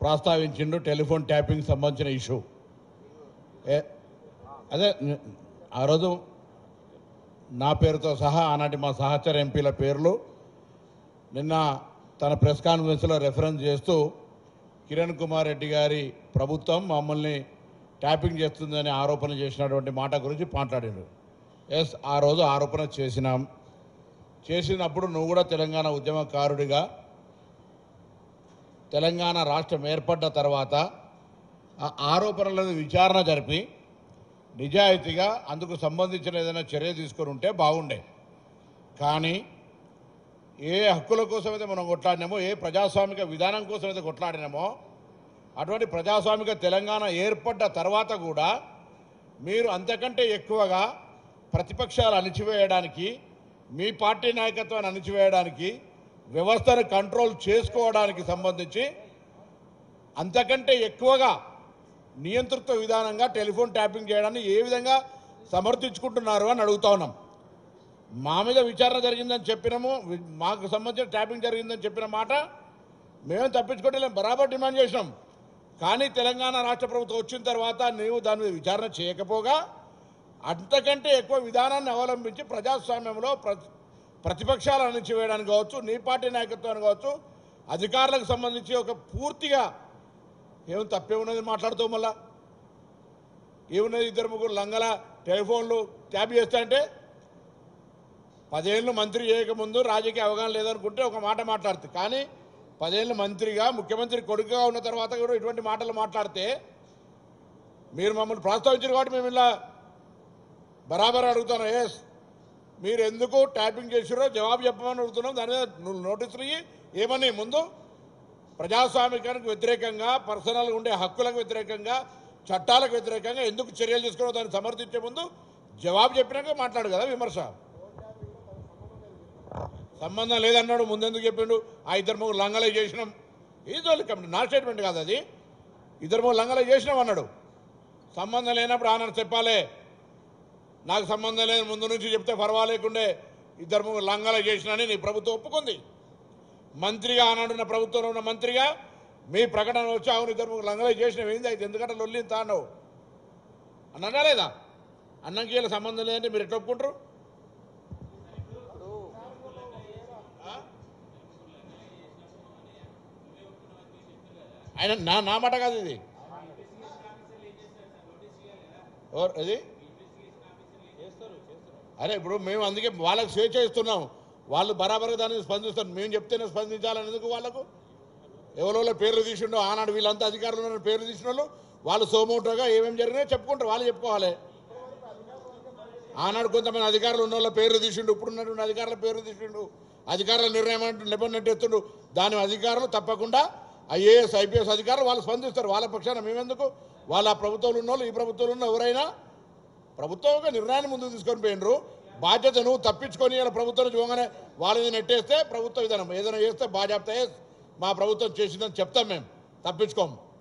ప్రస్తావించిండు telephone tapping సంబంధించిన issue ఏ అదే న- ఆ రోజు నా పేరుతో సహా ఆనాటి మా సహచర ఎంపీల పేర్లు నిన్న తన ప్రెస్ కాన్ఫరెన్స్లో రెఫరెన్స్ చేస్తూ కిరణ్ కుమార్ రెడ్డి గారి ప్రభుత్వం మమ్మల్ని ట్యాపింగ్ చేస్తుందని ఆరోపణ చేసినటువంటి మాట గురించి మాట్లాడిండు ఎస్ ఆ రోజు ఆరోపణ చేసినాం చేసినప్పుడు నువ్వు కూడా తెలంగాణ ఉద్యమకారుడిగా తెలంగాణ రాష్ట్రం ఏర్పడ్డ తర్వాత ఆ ఆరోపణలను విచారణ జరిపి నిజాయితీగా అందుకు సంబంధించిన ఏదైనా చర్య తీసుకొని ఉంటే బాగుండే కానీ ఏ హక్కుల కోసమైతే మనం కొట్లాడినామో ఏ ప్రజాస్వామిక విధానం కోసమైతే కొట్లాడినామో అటువంటి ప్రజాస్వామిక తెలంగాణ ఏర్పడ్డ తర్వాత కూడా మీరు అంతకంటే ఎక్కువగా ప్రతిపక్షాలు అణిచివేయడానికి మీ పార్టీ నాయకత్వాన్ని అణిచివేయడానికి వ్యవస్థను కంట్రోల్ చేసుకోవడానికి సంబంధించి అంతకంటే ఎక్కువగా నియంతృత్వ విధానంగా టెలిఫోన్ ట్యాపింగ్ చేయడాన్ని ఏ విధంగా సమర్థించుకుంటున్నారు అని అడుగుతా ఉన్నాం మా మీద విచారణ జరిగిందని చెప్పినాము వి- మాకు సంబంధించిన ట్యాపింగ్ జరిగిందని చెప్పిన మాట మేము తప్పించుకోవట్లేదు బరాబర్ డిమాండ్ చేసినాం కానీ తెలంగాణ రాష్ట్ర ప్రభుత్వం వచ్చిన తర్వాత నీవు దాని మీద విచారణ చేయకపోగా అంతకంటే ఎక్కువ విధానాన్ని అవలంబించి ప్రజాస్వామ్యంలో ప్ర- ప్రతిపక్షాలు అణిచివేయడానికి కావచ్చు నీ పార్టీ నాయకత్వాన్ని కావచ్చు అధికారులకు సంబంధించి ఒక పూర్తిగా ఏం తప్పేమున్నది మాట్లాడుతూ మళ్ళా ఏమున్నది ఇద్దరు ముగ్గురు లంగల టెలిఫోన్లు ట్యాప్ చేస్తా అంటే పదేళ్ళు మంత్రి చేయకముందు రాజకీయ అవగాహన లేదనుకుంటే ఒక మాట మాట్లాడుతుంది కానీ పదేళ్ళు మంత్రిగా ముఖ్యమంత్రి కొడుకుగా ఉన్న తర్వాత కూడా ఇటువంటి మాటలు మాట్లాడితే మీరు మమ్మల్ని ప్రస్తావించారు కాబట్టి మేము ఇలా బరాబర్ అడుగుతాను ఎస్ మీరు ఎందుకు ట్యాపింగ్ చేసారో జవాబు చెప్పమని అడుగుతున్నాం దాని మీద నువ్వు నోటీసులు ఇయ్యి ఏమని ముందు ప్రజాస్వామికానికి వ్యతిరేకంగా పర్సనల్గా ఉండే హక్కులకు వ్యతిరేకంగా చట్టాలకు వ్యతిరేకంగా ఎందుకు చర్యలు తీసుకున్నారో దాన్ని సమర్థించే ముందు జవాబు చెప్పినాక మాట్లాడు కదా విమర్శ సంబంధం లేదన్నాడు ముందెందుకు చెప్పిండు ఆ ఇద్దరు ముగ్గురు లంగలే చేసినాం ఇది వాళ్ళ కమిటీ నా స్టేట్మెంట్ కాదు అది ఇద్దరు ముగ్గురు లంగలే చేసినాం అన్నాడు సంబంధం లేనప్పుడు ఆనాడు చెప్పాలే నాకు సంబంధం లేదు ముందు నుంచి చెప్తే పర్వాలేకుండే ఇద్దరు ముగ్గురు లంగల చేసినని నీ ప్రభుత్వం ఒప్పుకుంది మంత్రిగా ఆనాడు ఉన్న ప్రభుత్వంలో ఉన్న మంత్రిగా మీ ప్రకటన వచ్చి అవును ఇద్దరు ముగ్గురు లంగల చేసినవి ఏంది అయితే ఎందుకంటే లొల్లిని తాండవు అన్నదా లేదా అన్నంకి వీళ్ళ సంబంధం లేదంటే మీరు ఎట్లా ఒప్పుకుంటారు ఆ? ఆయన నా నా మాట కాదు ఇది ఓర్ ఇది అరే ఇప్పుడు మేము అందుకే వాళ్ళకి స్వేచ్ఛ ఇస్తున్నాం వాళ్ళు బరాబర్గా దాన్ని స్పందిస్తారు మేము చెప్తేనే స్పందించాలని ఎందుకు వాళ్ళకు ఎవరో పేర్లు తీసిండో ఆనాడు వీళ్ళంతా అధికారులు ఉన్న పేర్లు తీసిన వాళ్ళు వాళ్ళు సోమోటోగా ఏమేమి జరిగినాయో చెప్పుకుంటారు వాళ్ళు చెప్పుకోవాలి ఆనాడు కొంతమంది అధికారులు ఉన్న వాళ్ళ పేర్లు తీసిండు ఇప్పుడు ఉన్నటువంటి అధికారుల పేర్లు తీసిండు అధికారుల నిర్ణయం అంటూ నిబంధనెత్తుండు దాని అధికారులు తప్పకుండా ఐఏఎస్ ఐపీఎస్ అధికారులు వాళ్ళు స్పందిస్తారు వాళ్ళ పక్షాన మేమెందుకు వాళ్ళ ప్రభుత్వంలో ఉన్న వాళ్ళు ఈ ప్రభుత్వంలో ఉన్న ఎవరైనా ప్రభుత్వం ఒక నిర్ణయాన్ని ముందుకు తీసుకొని పోయినరు బాధ్యత నువ్వు తప్పించుకొని ఇలా ప్రభుత్వం నుంచి పోగానే వాళ్ళని నెట్టేస్తే ప్రభుత్వ విధానం ఏదైనా చేస్తే బాధ్యత మా ప్రభుత్వం చేసిందని చెప్తాం మేము తప్పించుకోము